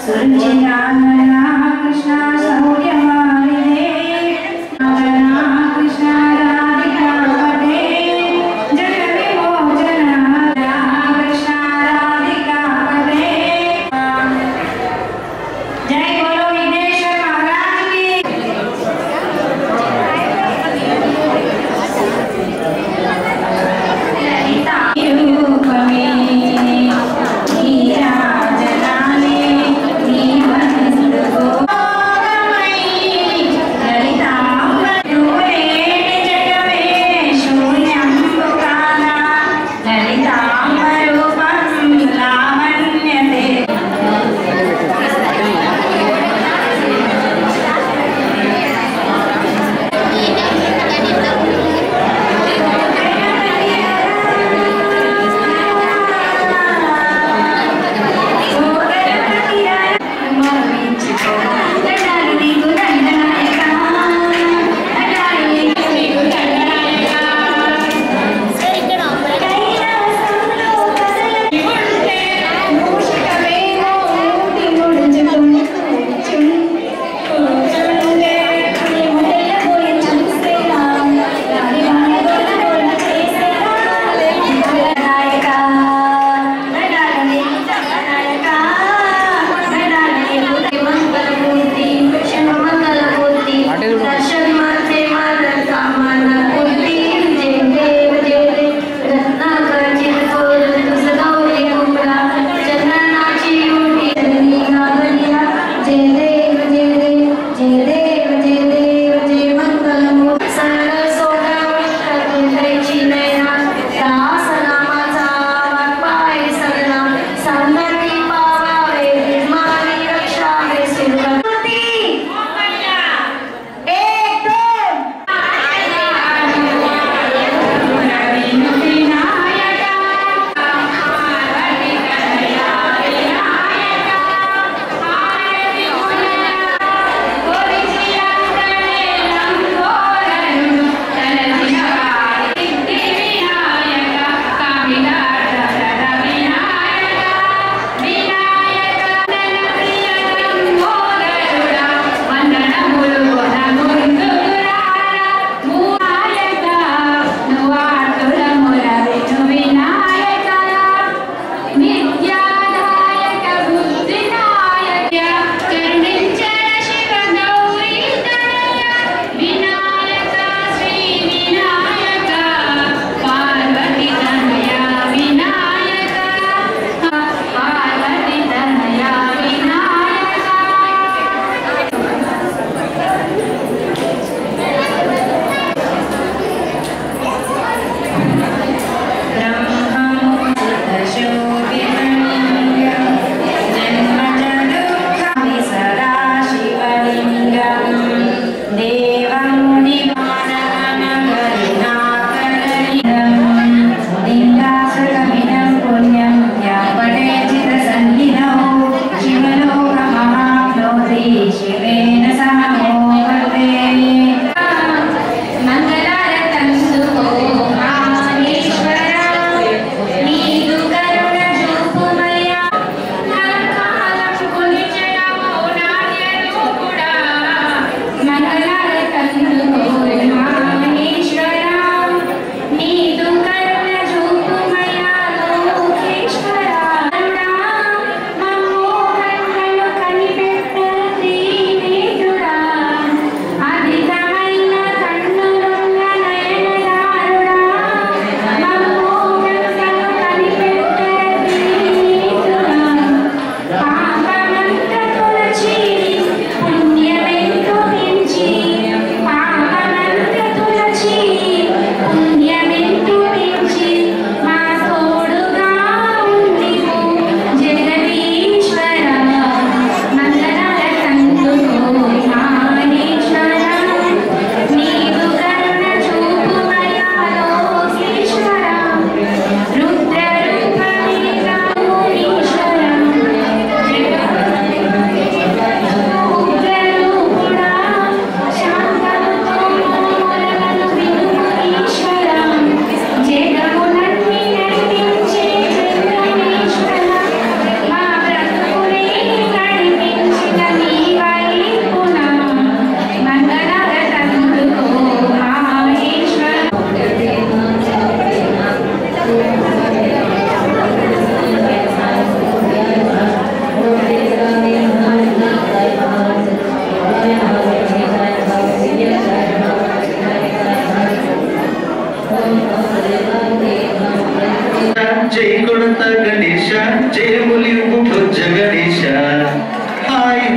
సురుచిరామణ కృష్ణ శౌర్యమాలినే నారాయణ కృష్ణ రాధికా పటే జగ విమోచన కృష్ణ రాధికా పటే జై బోలో విఘ్నేశ్వర మహారాజ్ की రూపమే నీరాజనాలే నీ వందే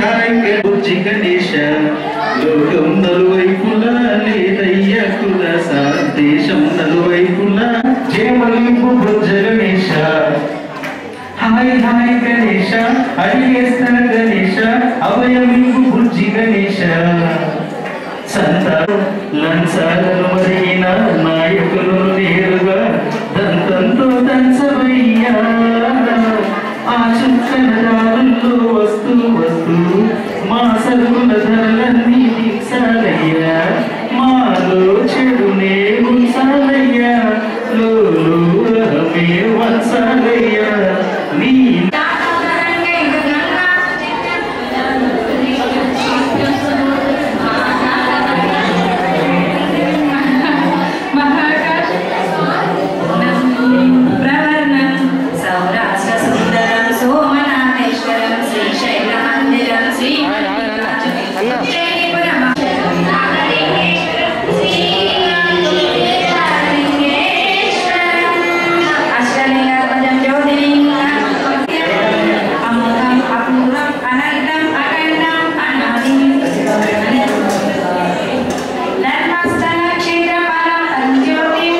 హాయ్ బుజ్జి గణేశ లోకం నలువైపులా లేదయ్య కులస దేశం నలువైపులా జయమలింపు బుజ్జ గణేశ హాయ్ హాయ్ గణేశ అడిగేస్తా గణేశ అవయమింపు బుజ్జి గణేశ సంత లంచాలను మరిగిన నాయకులు నేరుగా దంతంతో దంచవయ్యా ఆ చుక్కల దారుల్లో వస్తూ వస్తూ మా సరుకుల ధరలన్నీ దిక్సాలయ్యా మాలో చెడునే ఉంచాలయ్యా లోలు అహమే వంచాలయ్యా నీ ప్రవర్ణం సౌరాష్ట్ర సుందరం సోమనాథేశ్వరం శ్రీశైలమందిరం శ్రీ అష్టలింగపదం జ్యోతిలింగం అమృతం అపూర్వం అనంతం అఖండం అనాది ధర్మస్థల క్షేత్రపాలం జ్యోతిం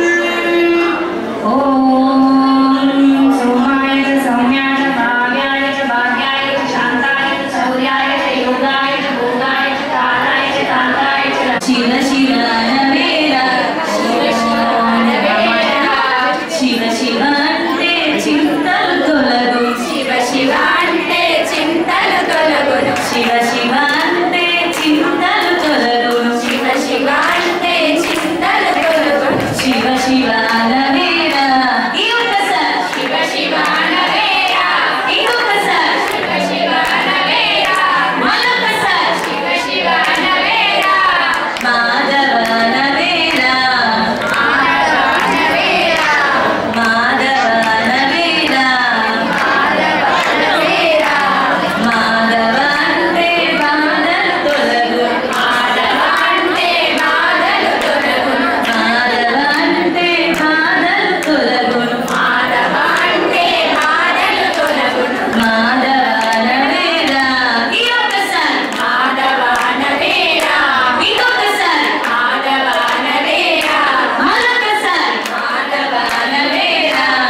ఓం సోమాయ చ సౌమ్యాయ చ భావ్యాయ చ భాగ్యాయ చ శాంతాయ చ శౌర్యాయ చ యోగాయ చ భోగాయ చ కాలాయ చ కాంతాయ చ శివ శివ నవేర శివ శివ నవేర శివ శివ అంటే చింతలు తొలగు శివ శివ అంటే చింతలు తొలగు శివ శివ అంటే చింతలు తొలగు శివ శివ అంటే చింతలు తొలగు శివ శివ నవేర ఇంకొకసారి శివ శివ నవేర ఇంకొకసారి శివ శివ నవేర మరొకసారి శివ శివ నవేర మాధవ నవేర మాధవ నవేర మాధవ నవేర మాధవ నవేర మాధవ అంటే బాధలు తొలగు మాధవ అంటే బాధలు తొలగు మాధవ అంటే బాధలు తొలగు మాధవ అంటే బాధలు తొలగు మాధవ నవేర ఇంకొకసారి మాధవ నవేర ఇంకొకసారి మాధవ నవేర మరొకసారి మాధవ నవేర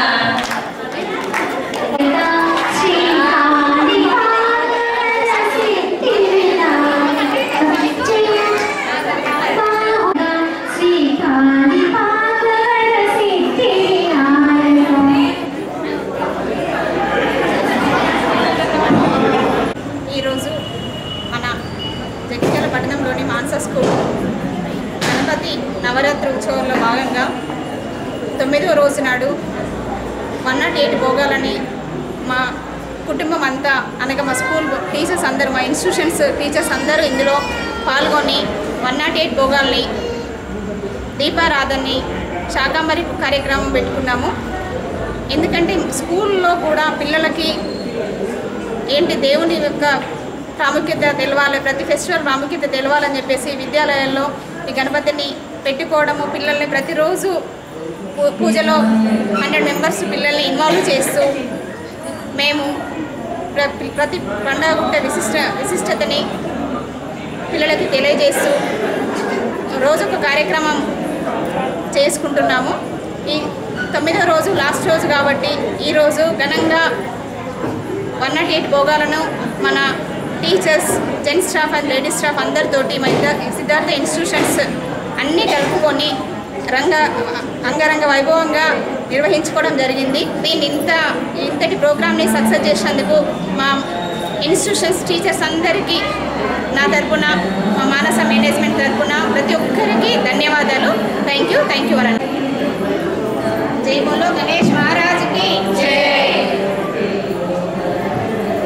ఈరోజు మన జగిత్యాల పట్టణంలోని మాన్స స్కూల్ గణపతి నవరాత్రి ఉత్సవంలో భాగంగా తొమ్మిదవ రోజు నాడు వన్ నాట్ ఎయిట్ భోగాలని మా కుటుంబం అంతా అనగా మా స్కూల్ టీచర్స్ అందరూ మా ఇన్స్టిట్యూషన్స్ టీచర్స్ అందరూ ఇందులో పాల్గొని వన్ నాట్ ఎయిట్ భోగాల్ని దీపారాధనని శాకాంబరి కార్యక్రమం పెట్టుకున్నాము ఎందుకంటే స్కూల్లో కూడా పిల్లలకి ఏంటి దేవుని యొక్క ప్రాముఖ్యత తెలవాలి ప్రతి ఫెస్టివల్ ప్రాముఖ్యత తెలవాలని చెప్పేసి విద్యాలయాల్లో ఈ గణపతిని పెట్టుకోవడము పిల్లల్ని ప్రతిరోజు పూ- పూజలో హండ్రెడ్ మెంబర్స్ పిల్లల్ని ఇన్వాల్వ్ చేస్తూ మేము ప్ర- ప్రతి పండుగ ఉంటే విశిష్ట విశిష్టతని పిల్లలకి తెలియజేస్తూ రోజొక కార్యక్రమం చేసుకుంటున్నాము ఈ తొమ్మిదో రోజు లాస్ట్ రోజు కాబట్టి ఈరోజు ఘనంగా వన్ నాట్ ఎయిట్ భోగాలను మన teachers gents staff and ladies staff అందరితోటి మా ఇద్దరు సిద్ధార్థ ఇన్స్టిట్యూషన్స్ అన్నీ కలుపుకొని రంగ అంగరంగ వైభవంగా నిర్వహించుకోవడం జరిగింది దీన్ని ఇంత ఇంతటి ప్రోగ్రామ్ని సక్సెస్ చేసినందుకు మా ఇన్స్టిట్యూషన్స్ టీచర్స్ అందరికీ నా తరపున మా మానస మేనేజ్మెంట్ తరపున ప్రతి ఒక్కరికి ధన్యవాదాలు థ్యాంక్ యూ థ్యాంక్ యూ వరండి జై బోలో గణేష్ మహా